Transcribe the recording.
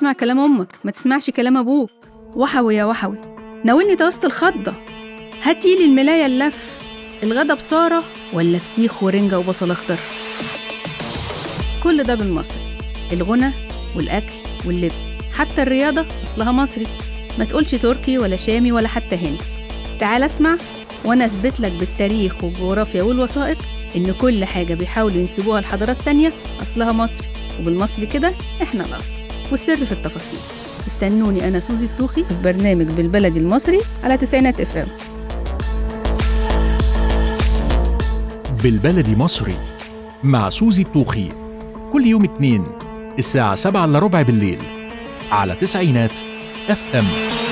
تسمع كلام أمك ما تسمعش كلام أبوك وحوي يا وحوي ناولني توست الخضة هاتيلي الملاية اللف الغدا بصارة ولا فسيخ ورنجة وبصل أخضر كل ده بالمصري الغنى والأكل واللبس حتى الرياضة أصلها مصري ما تقولش تركي ولا شامي ولا حتى هندي تعال اسمع وأنا أثبت لك بالتاريخ والجغرافيا والوثائق إن كل حاجة بيحاولوا ينسبوها لحضارات تانية أصلها مصري وبالمصري كده إحنا الأصل والسر في التفاصيل استنوني أنا سوزي الطوخي في برنامج بالبلدي المصري على تسعينات اف ام بالبلدي مصري مع سوزي الطوخي كل يوم اثنين الساعة سبعة إلا ربع بالليل على تسعينات اف ام